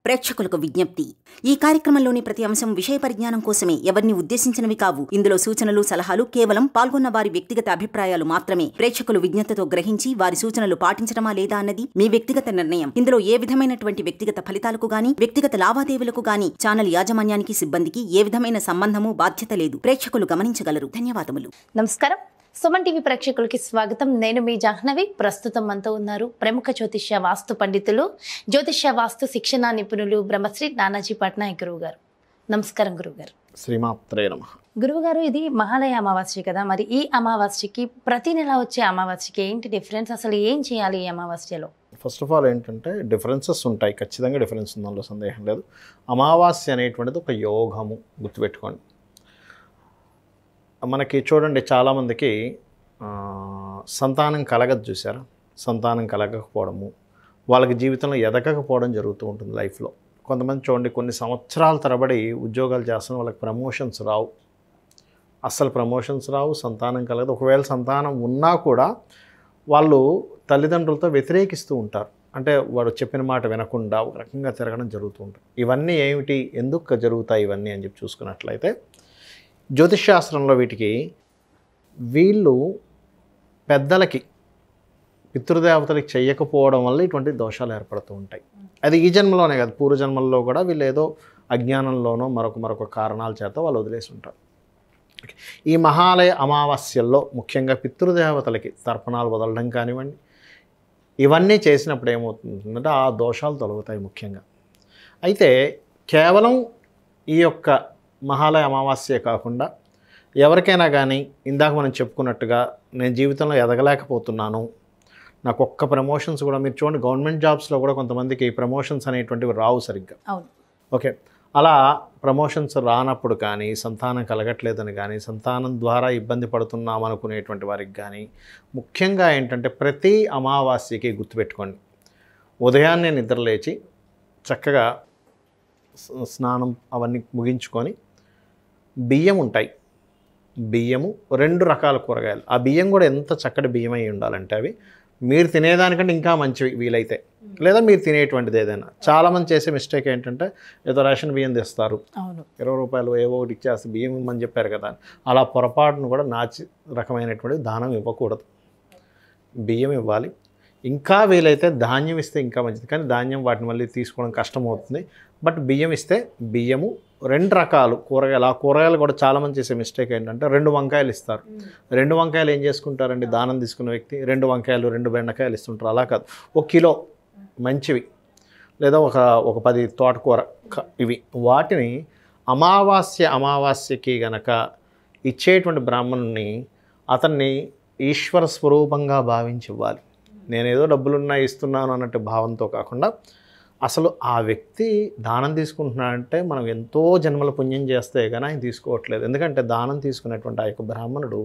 ప్రేక్షకులకు విజ్ఞప్తి ఈ కార్యక్రమంలోని ప్రతి అంశం విషయ పరిజ్ఞానం కోసమే ఎవరిని ఉద్దేశించినవి కావు ఇందులో సూచనలు సలహాలు కేవలం పాల్గొన్న వారి వ్యక్తిగత అభిప్రాయాలు మాత్రమే ప్రేక్షకులు విజ్ఞతతో గ్రహించి వారి సూచనలు పాటించడమా లేదా అన్నది మీ వ్యక్తిగత నిర్ణయం ఇందులో ఏ విధమైనటువంటి వ్యక్తిగత ఫలితాలకు గాని వ్యక్తిగత లావాదేవీలకు గాని ఛానల్ యాజమాన్యానికి సిబ్బందికి ఏ విధమైన సంబంధము బాధ్యత లేదు ప్రేక్షకులు గమనించగలరు ధన్యవాదములు నమస్కారం సుమన్ టీవీ ప్రేక్షకులకి స్వాగతం నేను మీ జాహ్నవి ప్రస్తుతం మనతో ఉన్నారు ప్రముఖ జ్యోతిష్య వాస్తు పండితులు జ్యోతిష్య వాస్తు శిక్షణ నిపుణులు బ్రహ్మశ్రీ నానాజీ పట్నాయక్ గురువు గారు నమస్కారం గురువుగారు శ్రీమాత్రే నమ గురువుగారు ఇది మహాలయ అమావాస్య కదా మరి ఈ అమావాస్యకి ప్రతి నెల వచ్చే అమావాస్యకి ఏంటి డిఫరెన్స్ అసలు ఏం చేయాలి ఈ అమావాస్యలో ఫస్ట్ ఆఫ్ ఆల్ ఏంటంటే డిఫరెన్సెస్ ఉంటాయి ఖచ్చితంగా డిఫరెన్స్ ఉంది అందులో సందేహం లేదు అమావాస్య అనేటువంటిది ఒక యోగము గుర్తుపెట్టుకోండి మనకి చూడండి చాలామందికి ఆ, సంతానం కలగదు చూసారా సంతానం కలగకపోవడము వాళ్ళకి జీవితంలో ఎదగకపోవడం జరుగుతూ ఉంటుంది లైఫ్లో కొంతమంది చూడండి కొన్ని సంవత్సరాల తరబడి ఉద్యోగాలు చేస్తున్న వాళ్ళకి ప్రమోషన్స్ రావు అస్సలు ప్రమోషన్స్ రావు సంతానం కలగదు ఒకవేళ సంతానం ఉన్నా కూడా వాళ్ళు తల్లిదండ్రులతో వ్యతిరేకిస్తూ ఉంటారు అంటే వాడు చెప్పిన మాట వినకుండా ఒక రకంగా తిరగడం జరుగుతూ ఉంటుంది ఇవన్నీ ఏమిటి ఎందుకు జరుగుతాయి ఇవన్నీ అని చెప్పి చూసుకున్నట్లయితే జ్యోతిష్ శాస్త్రంలో వీటికి వీళ్ళు పెద్దలకి పితృదేవతలకి చెయ్యకపోవడం వల్ల ఇటువంటి దోషాలు ఏర్పడుతూ ఉంటాయి అది ఈ జన్మలోనే కాదు పూర్వ జన్మల్లో కూడా వీళ్ళు ఏదో అజ్ఞానంలోనో మరొక మరొక కారణాల చేత వాళ్ళు వదిలేసి ఉంటారు ఓకే. ఈ మహాలయ అమావాస్యల్లో ముఖ్యంగా పితృదేవతలకి తర్పణాలు వదలడం కానివ్వండి ఇవన్నీ చేసినప్పుడు ఏమవుతుందంటే ఆ దోషాలు తొలగుతాయి ముఖ్యంగా అయితే కేవలం ఈ యొక్క మహాలయ అమావాస్య కాకుండా ఎవరికైనా కానీ ఇందాక మనం చెప్పుకున్నట్టుగా నేను జీవితంలో ఎదగలేకపోతున్నాను నాకు ఒక్క ప్రమోషన్స్ కూడా మీరు చూడండి గవర్నమెంట్ జాబ్స్లో కూడా కొంతమందికి ప్రమోషన్స్ అనేటువంటివి రావు సరిగ్గా అవును ఓకే అలా ప్రమోషన్స్ రానప్పుడు కానీ సంతానం కలగట్లేదని కానీ సంతానం ద్వారా ఇబ్బంది పడుతున్నాం అనుకునేటువంటి వారికి కానీ ముఖ్యంగా ఏంటంటే ప్రతి అమావాస్యకి గుర్తుపెట్టుకోండి ఉదయాన్నే నిద్రలేచి చక్కగా స- స్నానం అవన్నీ ముగించుకొని బియ్యం ఉంటాయి బియ్యము రెండు రకాల కూరగాయలు ఆ బియ్యం కూడా ఎంత చక్కటి బియ్యం అయి ఉండాలంటే అవి మీరు తినేదానికంటే ఇంకా మంచివి వీలైతే లేదా మీరు తినేటువంటిది ఏదైనా చాలామంది చేసే మిస్టేక్ ఏంటంటే ఏదో రేషన్ బియ్యం తెస్తారు అవును ఇరవై రూపాయలు ఏవో ఒకటి ఇచ్చేస్తే బియ్యం ఇమ్మని చెప్పారు కదా అని. అలా పొరపాటును కూడా నాచి రకమైనటువంటి దానం ఇవ్వకూడదు బియ్యం ఇవ్వాలి ఇంకా వీలైతే ధాన్యం ఇస్తే ఇంకా మంచిది కానీ ధాన్యం వాటిని మళ్ళీ తీసుకోవడం కష్టం అవుతుంది బట్ బియ్యం ఇస్తే బియ్యము రెండు రకాలు కూరగాయలు ఆ కూరగాయలు కూడా చాలామంది చేసే మిస్టేక్ ఏంటంటే రెండు వంకాయలు ఇస్తారు రెండు వంకాయలు ఏం చేసుకుంటారండి దానం తీసుకున్న వ్యక్తి రెండు వంకాయలు రెండు బెండకాయలు ఇస్తుంటారు అలా కాదు ఒక కిలో మంచివి లేదా ఒక ఒక పది తోటకూర క- ఇవి వాటిని అమావాస్య అమావాస్యకి గనక ఇచ్చేటువంటి బ్రాహ్మణుని అతన్ని ఈశ్వర స్వరూపంగా భావించి ఇవ్వాలి నేనేదో డబ్బులున్నా ఇస్తున్నాను అన్నట్టు భావంతో కాకుండా అసలు ఆ వ్యక్తి దానం తీసుకుంటున్నాడంటే మనం ఎంతో జన్మల పుణ్యం చేస్తే కానీ ఆయన తీసుకోవట్లేదు ఎందుకంటే దానం తీసుకునేటువంటి ఆ యొక్క బ్రాహ్మణుడు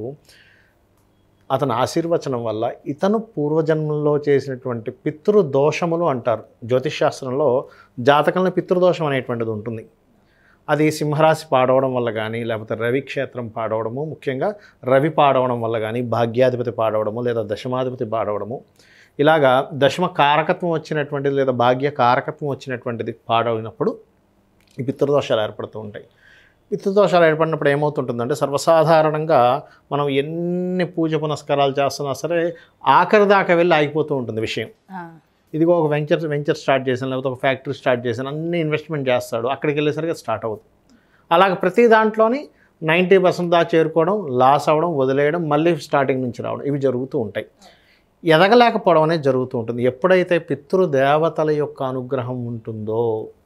అతని ఆశీర్వచనం వల్ల ఇతను పూర్వజన్మల్లో చేసినటువంటి పితృదోషములు అంటారు జ్యోతిష్ శాస్త్రంలో జాతకంలో పితృదోషం అనేటువంటిది ఉంటుంది అది సింహరాశి పాడవడం వల్ల కానీ లేకపోతే రవి క్షేత్రం పాడవడము ముఖ్యంగా రవి పాడవడం వల్ల కానీ భాగ్యాధిపతి పాడవడము లేదా దశమాధిపతి పాడవడము ఇలాగా దశమ కారకత్వం వచ్చినటువంటిది లేదా భాగ్య కారకత్వం వచ్చినటువంటిది పాడైనప్పుడు ఈ పితృదోషాలు ఏర్పడుతూ ఉంటాయి పితృదోషాలు ఏర్పడినప్పుడు ఏమవుతుంటుందంటే సర్వసాధారణంగా మనం ఎన్ని పూజ పునస్కారాలు చేస్తున్నా సరే ఆఖరి దాకా వెళ్ళి ఆగిపోతూ ఉంటుంది విషయం ఆ, ఇదిగో ఒక వెంచర్ వెంచర్ స్టార్ట్ చేశాను లేకపోతే ఒక ఫ్యాక్టరీ స్టార్ట్ చేశాను అన్ని ఇన్వెస్ట్మెంట్ చేస్తాడు అక్కడికి వెళ్ళేసరికి స్టార్ట్ అవుతుంది అలాగే ప్రతి దాంట్లోని నైంటీ పర్సెంట్ దా చేరుకోవడం లాస్ అవ్వడం వదిలేయడం మళ్ళీ స్టార్టింగ్ నుంచి రావడం ఇవి జరుగుతూ ఉంటాయి ఎదగలేకపోవడం అనేది జరుగుతూ ఉంటుంది ఎప్పుడైతే పితృదేవతల యొక్క అనుగ్రహం ఉంటుందో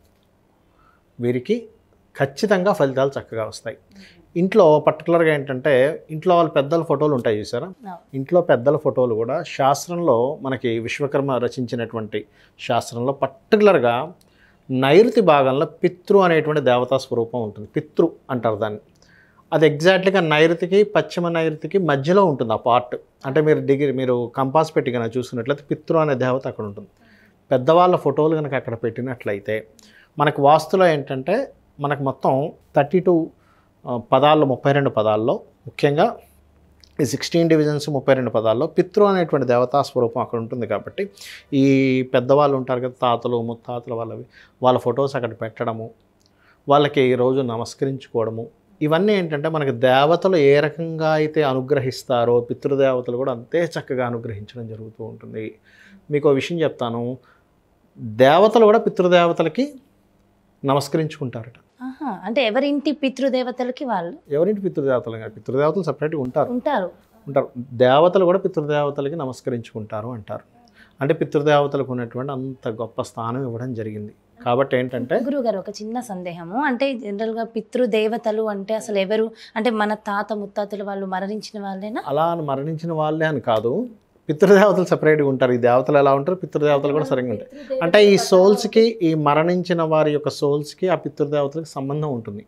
వీరికి ఖచ్చితంగా ఫలితాలు చక్కగా వస్తాయి ఇంట్లో పర్టికులర్గా ఏంటంటే ఇంట్లో వాళ్ళ పెద్దల ఫోటోలు ఉంటాయి చూసారా అవును. ఇంట్లో పెద్దల ఫోటోలు కూడా శాస్త్రంలో మనకి విశ్వకర్మ రచించినటువంటి శాస్త్రంలో పర్టికులర్గా నైరుతి భాగంలో పితృ అనేటువంటి దేవతా స్వరూపం ఉంటుంది పితృ అంటారు దాన్ని అది ఎగ్జాక్ట్లీగా నైరుతికి పశ్చిమ నైరుతికి మధ్యలో ఉంటుంది ఆ పార్ట్ అంటే మీరు డిగ్రీ మీరు కంపాస్ పెట్టి కనుక చూసుకున్నట్లయితే పితృ అనే దేవత అక్కడ ఉంటుంది పెద్దవాళ్ళ ఫోటోలు కనుక అక్కడ పెట్టినట్లయితే మనకు వాస్తులో ఏంటంటే మనకు మొత్తం థర్టీ టూ పదాల్లో ముప్పై రెండు పదాల్లో ముఖ్యంగా ఈ సిక్స్టీన్ డివిజన్స్ ముప్పై రెండు పదాల్లో పితృ అనేటువంటి దేవతా స్వరూపం అక్కడ ఉంటుంది కాబట్టి ఈ పెద్దవాళ్ళు ఉంటారు కదా తాతలు ముత్తాతలు వాళ్ళవి వాళ్ళ ఫొటోస్ అక్కడ పెట్టడము వాళ్ళకి రోజు నమస్కరించుకోవడము ఇవన్నీ ఏంటంటే మనకి దేవతలు ఏ రకంగా అయితే అనుగ్రహిస్తారో పితృదేవతలు కూడా అంతే చక్కగా అనుగ్రహించడం జరుగుతూ ఉంటుంది మీకు ఒక విషయం చెప్తాను దేవతలు కూడా పితృదేవతలకి నమస్కరించుకుంటారట ఆహా, అంటే ఎవరింటి పితృదేవతలకి వాళ్ళు ఎవరింటి పితృదేవతలు కాదు పితృదేవతలు సపరేట్గా ఉంటారు ఉంటారు ఉంటారు దేవతలు కూడా పితృదేవతలకి నమస్కరించుకుంటారు అంటారు అంటే పితృదేవతలకు ఉన్నటువంటి అంత గొప్ప స్థానం ఇవ్వడం జరిగింది కాబట్టి ఏంటంటే గురుగారు ఒక చిన్న సందేహము అంటే జనరల్గా పితృదేవతలు అంటే అసలు ఎవరు అంటే మన తాత ముత్తాతలు వాళ్ళు మరణించిన వాళ్ళేనా అలా అని మరణించిన వాళ్ళే అని కాదు పితృదేవతలు సపరేట్గా ఉంటారు ఈ దేవతలు ఎలా ఉంటారు పితృదేవతలు కూడా సరిగ్గా ఉంటాయి అంటే ఈ సోల్స్కి ఈ మరణించిన వారి యొక్క సోల్స్కి ఆ పితృదేవతలకు సంబంధం ఉంటుంది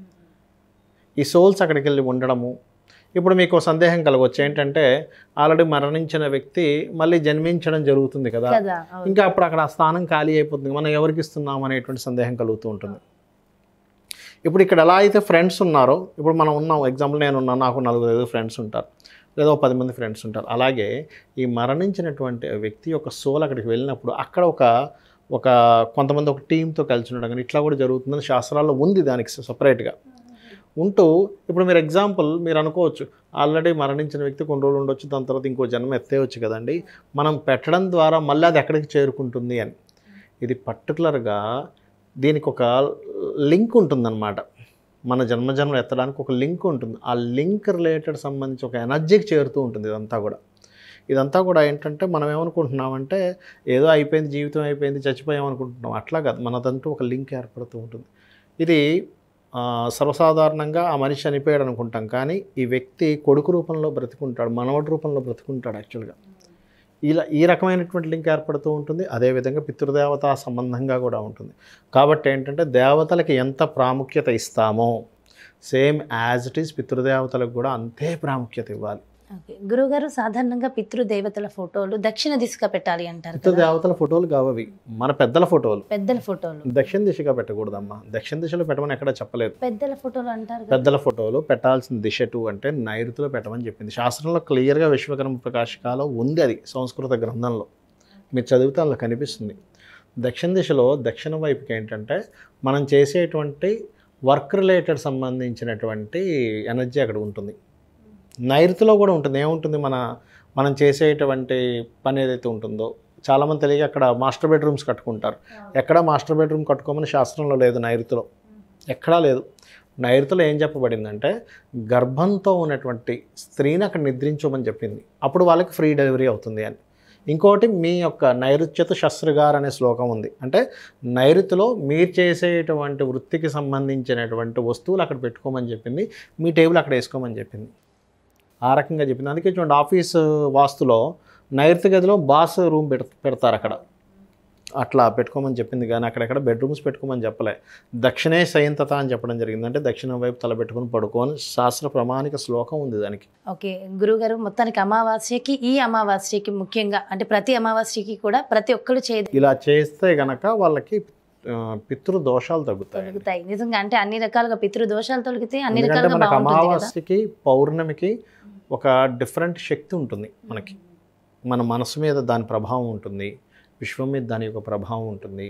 ఈ సోల్స్ అక్కడికి వెళ్ళి ఉండడము ఇప్పుడు మీకు సందేహం కలగవచ్చు ఏంటంటే ఆల్రెడీ మరణించిన వ్యక్తి మళ్ళీ జన్మించడం జరుగుతుంది కదా కదా అవును. ఇంకా అప్పుడు అక్కడ ఆ స్థానం ఖాళీ అయిపోతుంది మనం ఎవరికి ఇస్తున్నాం అనేటువంటి సందేహం కలుగుతూ ఉంటుంది ఇప్పుడు ఇక్కడ ఎలా అయితే ఫ్రెండ్స్ ఉన్నారో ఇప్పుడు మనం ఉన్నాం ఎగ్జాంపుల్ నేను ఉన్నాను నాకు నలుగురు ఐదు ఫ్రెండ్స్ ఉంటారు లేదా ఒక పది మంది ఫ్రెండ్స్ ఉంటారు అలాగే ఈ మరణించినటువంటి వ్యక్తి యొక్క సోల్ అక్కడికి వెళ్ళినప్పుడు అక్కడ ఒక ఒక కొంతమంది ఒక టీంతో కలిసి ఉండడం కానీ ఇట్లా కూడా జరుగుతుందని శాస్త్రాల్లో ఉంది దానికి సపరేట్గా ఉంటూ ఇప్పుడు మీరు ఎగ్జాంపుల్ మీరు అనుకోవచ్చు ఆల్రెడీ మరణించిన వ్యక్తి కొన్ని రోజులు ఉండొచ్చు దాని తర్వాత ఇంకో జన్మ ఎత్తేయచ్చు కదండి మనం పెట్టడం ద్వారా మళ్ళీ అది ఎక్కడికి చేరుకుంటుంది అని ఇది పర్టికులర్గా దీనికి ఒక లింక్ ఉంటుందన్నమాట మన జన్మజన్మలు ఎత్తడానికి ఒక లింక్ ఉంటుంది ఆ లింక్ రిలేటెడ్ సంబంధించి ఒక ఎనర్జీకి చేరుతూ ఉంటుంది ఇదంతా కూడా ఇదంతా కూడా ఏంటంటే మనం ఏమనుకుంటున్నామంటే ఏదో అయిపోయింది జీవితం అయిపోయింది చచ్చిపోయాం అనుకుంటున్నాం అట్లా కాదు మనదంటూ ఒక లింక్ ఏర్పడుతూ ఉంటుంది ఇది ఆ, సర్వసాధారణంగా ఆ మనిషి చనిపోయాడు అనుకుంటాం కానీ ఈ వ్యక్తి కొడుకు రూపంలో బ్రతికుంటాడు మనవడి రూపంలో బ్రతికుంటాడు యాక్చువల్గా ఇలా ఈ రకమైనటువంటి లింక్ ఏర్పడుతూ ఉంటుంది అదేవిధంగా పితృదేవతా సంబంధంగా కూడా ఉంటుంది కాబట్టి ఏంటంటే దేవతలకి ఎంత ప్రాముఖ్యత ఇస్తామో సేమ్ యాజ్ ఇట్ ఈస్ పితృదేవతలకు కూడా అంతే ప్రాముఖ్యత ఇవ్వాలి ఓకే గురుగారు సాధారణంగా పితృదేవతల ఫోటోలు దక్షిణ దిశగా పెట్టాలి అంటారు కదా పితృదేవతల ఫోటోలు కావవి మన పెద్దల ఫోటోలు పెద్దల ఫోటోలు దక్షిణ దిశగా పెట్టకూడదమ్మా దక్షిణ దిశలో పెట్టమని ఎక్కడ చెప్పలేదు పెద్దల ఫోటోలు అంటారు కదా పెద్దల ఫోటోలు పెట్టాల్సిన దిశ టు అంటే నైరుతిలో పెట్టమని చెప్పింది శాస్త్రంలో క్లియర్గా విశ్వకర్మ ప్రకాశికాలో ఉంది అది సంస్కృత గ్రంథంలో మీరు చదివితే అందులో కనిపిస్తుంది దక్షిణ దిశలో దక్షిణ వైపుకి ఏంటంటే మనం చేసేటువంటి వర్క్ రిలేటెడ్ సంబంధించినటువంటి ఎనర్జీ అక్కడ ఉంటుంది నైరుతిలో కూడా ఉంటుంది ఏముంటుంది మన మనం చేసేటువంటి పని ఏదైతే ఉంటుందో చాలామంది తెలియక అక్కడ మాస్టర్ బెడ్రూమ్స్ కట్టుకుంటారు ఎక్కడ మాస్టర్ బెడ్రూమ్ కట్టుకోమని శాస్త్రంలో లేదు నైరుతిలో ఎక్కడా లేదు నైరుతిలో ఏం చెప్పబడిందంటే గర్భంతో ఉన్నటువంటి స్త్రీని అక్కడ నిద్రించమని చెప్పింది అప్పుడు వాళ్ళకి ఫ్రీ డెలివరీ అవుతుంది అని ఇంకోటి మీ యొక్క నైరుత్యత శస్త్రగార్ అనే శ్లోకం ఉంది అంటే నైరుతిలో మీరు చేసేటువంటి వృత్తికి సంబంధించినటువంటి వస్తువులు అక్కడ పెట్టుకోమని చెప్పింది మీ టేబుల్ అక్కడ వేసుకోమని చెప్పింది ఆ రకంగా చెప్పింది అందుకే చూడండి ఆఫీస్ వాస్తులో నైరుతి గదిలో బాస్ రూమ్ పెడ పెడతారు అక్కడ అట్లా పెట్టుకోమని చెప్పింది కానీ అక్కడెక్కడ బెడ్రూమ్స్ పెట్టుకోమని చెప్పలే దక్షిణే సయంతత అని చెప్పడం జరిగింది అంటే దక్షిణం వైపు తల పెట్టుకుని పడుకోని శాస్త్ర ప్రమాణిక శ్లోకం ఉంది దానికి ఓకే గురుగారు మొత్తానికి అమావాస్యకి ఈ అమావాస్యకి ముఖ్యంగా అంటే ప్రతి అమావాస్యకి కూడా ప్రతి ఒక్కరు చేయదు ఇలా చేస్తే గనక వాళ్ళకి ఆ, పితృ దోషాలు తగ్గుతాయి తొలగుతాయి నిజంగా అంటే అన్ని రకాలుగా పితృదోషాలు తొలగితే అన్ని ఎందుకంటే రకాలుగా మనకు బాగుంటుంది కదా అమావాస్యకి పౌర్ణమికి ఒక డిఫరెంట్ శక్తి ఉంటుంది మనకి మన మనసు మీద దాని ప్రభావం ఉంటుంది విశ్వం మీద దాని యొక్క ప్రభావం ఉంటుంది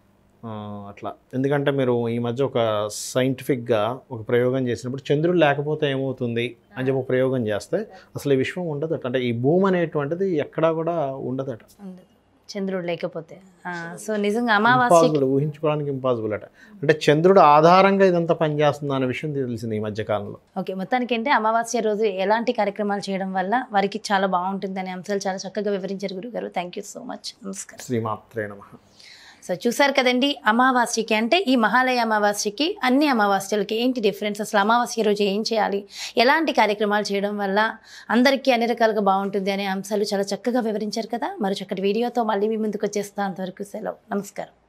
ఆ, అట్లా ఎందుకంటే మీరు ఈ మధ్య ఒక సైంటిఫిక్గా ఒక ప్రయోగం చేసినప్పుడు చంద్రుడు లేకపోతే ఏమవుతుంది అని చెప్పి ఒక ప్రయోగం చేస్తే అసలు ఈ విశ్వం ఉండదట అంటే ఈ భూమి అనేటువంటిది ఎక్కడా కూడా ఉండదట ఉండదు. చంద్రుడు లేకపోతే ఆ, సో నిజంగా అమావాస్యకి ఇంపాసిబుల్ ఊహించుకోవడానికి ఇంపాసిబుల్ అట అంటే చంద్రుడు ఆధారంగా ఇదంతా పనిచేస్తుంది అనే విషయం తెలిసింది ఈ మధ్య కాలంలో ఓకే మొత్తానికి ఏంటి అమావాస్య రోజు ఎలాంటి కార్యక్రమాలు చేయడం వల్ల వారికి చాలా బాగుంటుంది అనే అంశాలు చాలా చక్కగా వివరించారు గురుగారు థ్యాంక్ యూ సో మచ్ నమస్కారం శ్రీమాత్రే నమః సో చూసారు కదండి అమావాస్యకి అంటే ఈ మహాలయ అమావాస్యకి అన్ని అమావాస్యలకి ఏంటి డిఫరెన్స్ అసలు అమావాస్య రోజు ఏం చేయాలి ఎలాంటి కార్యక్రమాలు చేయడం వల్ల అందరికీ అన్ని రకాలుగా బాగుంటుంది అనే అంశాలు చాలా చక్కగా వివరించారు కదా మరి చక్కటి వీడియోతో మళ్ళీ మీ ముందుకు వచ్చేస్తా అంతవరకు సెలవు నమస్కారం